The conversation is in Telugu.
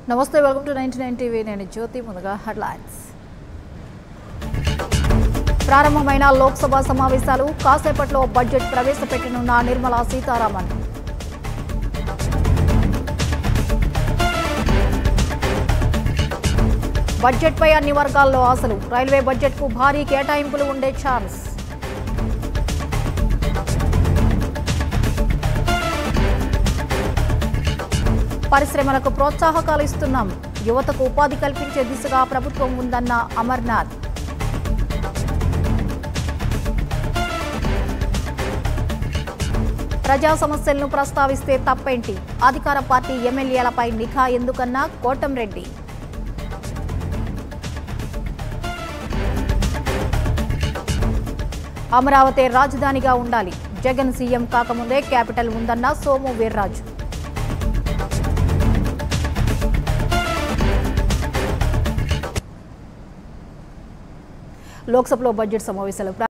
నమస్తే welcome to ninety nine TV నేను జ్యోతి ముందుగా హెడ్లైన్స్ ప్రారంభమైన లోక్సభ సమావేశాలు కాసేపట్లో బడ్జెట్ ప్రవేశపెట్టనున్న నిర్మలా సీతారామన్ బడ్జెట్పై అన్ని వర్గాల్లో ఆశలు రైల్వే బడ్జెట్కు భారీ కేటాయింపులు ఉండే ఛాన్స్ పరిశ్రమలకు ప్రోత్సాహకాలు ఇస్తున్నాం యువతకు ఉపాధి కల్పించే దిశగా ప్రభుత్వం ఉందన్న అమర్నాథ్ ప్రజా సమస్యలను ప్రస్తావిస్తే తప్పేంటి అధికార పార్టీ ఎమ్మెల్యేలపై నిఘా ఎందుకన్నా కోటంరెడ్డి అమరావతి రాజధానిగా ఉండాలి జగన్ సీఎం కాకముందే క్యాపిటల్ ఉందన్న సోము వీర్రాజు లోక్సభలో బడ్జెట్ సమావేశాలు